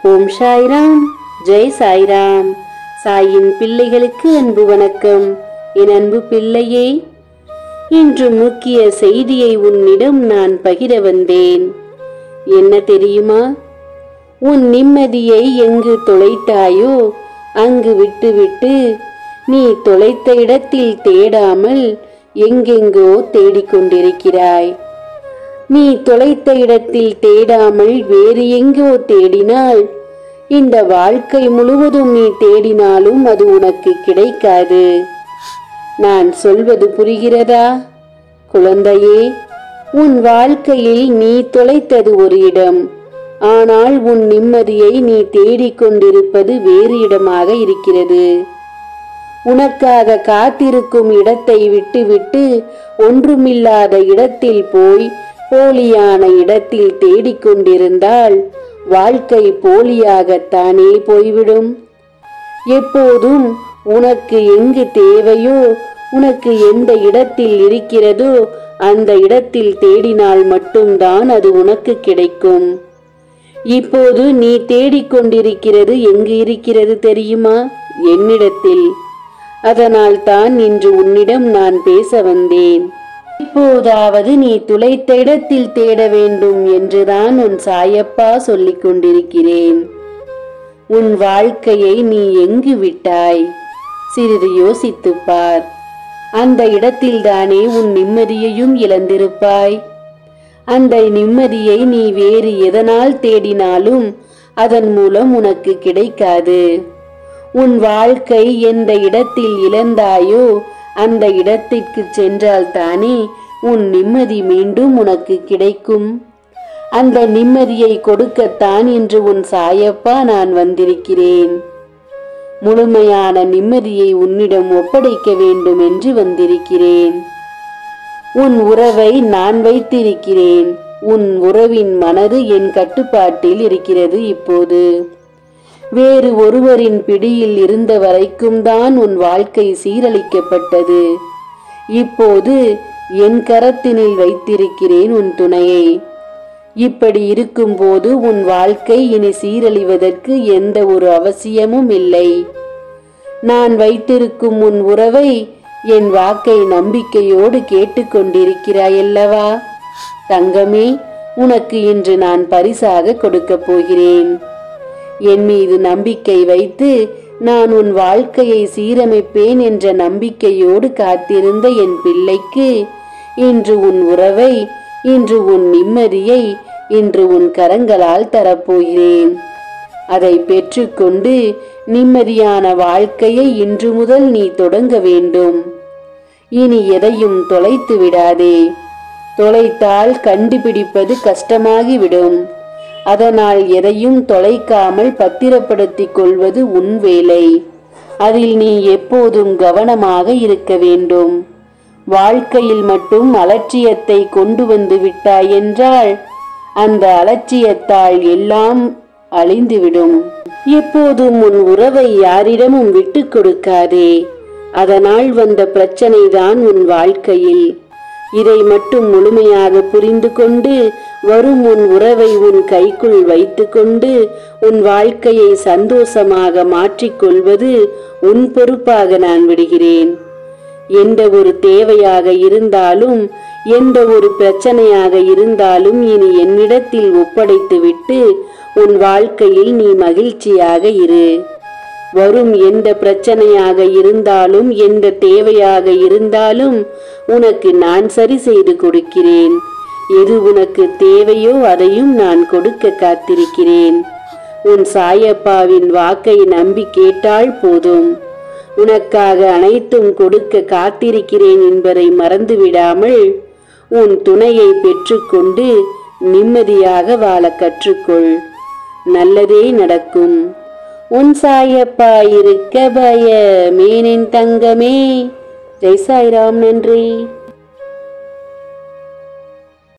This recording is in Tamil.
ஓம் சாய்ராம் ஜெய் சாய்ராம் சாயின் பிள்ளைகளுக்கு அன்பு வணக்கம் என் அன்பு பிள்ளையே இன்று முக்கிய செய்தியை உன்னிடம் நான் பகிர வந்தேன் என்ன தெரியுமா உன் நிம்மதியை எங்கு தொலைத்தாயோ அங்கு விட்டுவிட்டு நீ தொலைத்த இடத்தில் தேடாமல் எங்கெங்கோ தேடிக்கொண்டிருக்கிறாய் நீ தொலைத்த இடத்தில் தேடாமல் வேறு எங்கோ தேடினால் இந்த வாழ்க்கை முழுவதும் நீ தேடினாலும் அது உனக்கு கிடைக்காது நான் சொல்வது புரிகிறதா குழந்தையே உன் வாழ்க்கையில் நீ தொலைத்தது ஒரு இடம் ஆனால் உன் நிம்மதியை நீ தேடிக்கொண்டிருப்பது வேறு இடமாக இருக்கிறது உனக்காக காத்திருக்கும் இடத்தை விட்டுவிட்டு ஒன்றுமில்லாத இடத்தில் போய் போலியான இடத்தில் தேடிக்கொண்டிருந்தால் வாழ்க்கை போலியாகத்தானே போய்விடும் எப்போதும் உனக்கு எங்கு தேவையோ உனக்கு எந்த இடத்தில் இருக்கிறதோ அந்த இடத்தில் தேடினால் மட்டும்தான் அது உனக்கு கிடைக்கும் இப்போது நீ தேடிக்கொண்டிருக்கிறது எங்கு இருக்கிறது தெரியுமா என்னிடத்தில் அதனால் தான் இன்று உன்னிடம் நான் பேச வந்தேன் இப்போதாவது நீ துளைத்த இடத்தில் தேட வேண்டும் என்றுதான் உன் சாயப்பா சொல்லிக் கொண்டிருக்கிறேன் உன் வாழ்க்கையை நீ எங்கு விட்டாய் சிறிது யோசித்துப் பார் அந்த இடத்தில்தானே உன் நிம்மதியையும் இழந்திருப்பாய் அந்த நிம்மதியை நீ வேறு எதனால் தேடினாலும் அதன் மூலம் உனக்கு கிடைக்காது உன் வாழ்க்கை எந்த இடத்தில் இழந்தாயோ அந்த இடத்திற்கு சென்றால் தானே உன் நிம்மதி மீண்டும் உனக்கு கிடைக்கும் அந்த நிம்மதியை கொடுக்கத்தான் இன்று உன் சாயப்பா நான் வந்திருக்கிறேன் முழுமையான நிம்மதியை உன்னிடம் ஒப்படைக்க வேண்டும் என்று வந்திருக்கிறேன் உன் உறவை நான் வைத்திருக்கிறேன் உன் உறவின் மனது என் கட்டுப்பாட்டில் இருக்கிறது இப்போது வேறு ஒருவரின் பிடியில் இருந்த வரைக்கும் தான் உன் வாழ்க்கை சீரழிக்கப்பட்டது இப்போது என் கரத்தினில் வைத்திருக்கிறேன் உன் துணையை இப்படி இருக்கும்போது உன் வாழ்க்கை இனி சீரழிவதற்கு எந்த ஒரு அவசியமும் இல்லை நான் வைத்திருக்கும் உன் உறவை என் வாக்கை நம்பிக்கையோடு கேட்டுக்கொண்டிருக்கிறாயல்லவா தங்கமே உனக்கு இன்று நான் பரிசாக கொடுக்கப் போகிறேன் என் மீது நம்பிக்கை வைத்து நான் உன் வாழ்க்கையை சீரமைப்பேன் என்ற நம்பிக்கையோடு காத்திருந்த என் பிள்ளைக்கு இன்று உன் உறவை இன்று உன் நிம்மதியை இன்று உன் கரங்களால் தரப்போகிறேன் அதை பெற்றுக்கொண்டு நிம்மதியான வாழ்க்கையை இன்று முதல் நீ தொடங்க வேண்டும் இனி எதையும் தொலைத்து விடாதே தொலைத்தால் கண்டுபிடிப்பது கஷ்டமாகிவிடும் அதனால் எதையும் தொலைக்காமல் பத்திரப்படுத்திக் கொள்வது உன் வேலை அதில் நீ எப்போதும் கவனமாக இருக்க வேண்டும் வாழ்க்கையில் மட்டும் அலட்சியத்தை கொண்டு வந்து விட்டாய் என்றால் அந்த அலட்சியத்தால் எல்லாம் அழிந்துவிடும் எப்போதும் உன் உறவை யாரிடமும் விட்டுக் கொடுக்காதே அதனால் வந்த பிரச்சனைதான் உன் வாழ்க்கையில் இதை மட்டும் முழுமையாக புரிந்து கொண்டு வரும் உன் உறவை உன் கைக்குள் வைத்துக்கொண்டு உன் வாழ்க்கையை சந்தோஷமாக மாற்றிக்கொள்வது உன் பொறுப்பாக நான் விடுகிறேன் எந்த ஒரு தேவையாக இருந்தாலும் எந்த ஒரு பிரச்சனையாக இருந்தாலும் இனி என்னிடத்தில் ஒப்படைத்துவிட்டு உன் வாழ்க்கையில் நீ மகிழ்ச்சியாக இரு வரும் எந்த பிரச்சனையாக இருந்தாலும் எந்த தேவையாக இருந்தாலும் உனக்கு நான் சரி செய்து கொடுக்கிறேன் எது உனக்கு தேவையோ அதையும் நான் கொடுக்க காத்திருக்கிறேன் உன் சாயப்பாவின் வாக்கை நம்பி கேட்டால் போதும் உனக்காக அனைத்தும் கொடுக்க காத்திருக்கிறேன் என்பதை மறந்துவிடாமல் உன் துணையை பெற்றுக்கொண்டு நிம்மதியாக வாழ கற்றுக்கொள் நல்லதே நடக்கும் உன் சாயப்பா இருக்க பயமேனின் தங்கமே ஜெய் சாய்ராம் நன்றி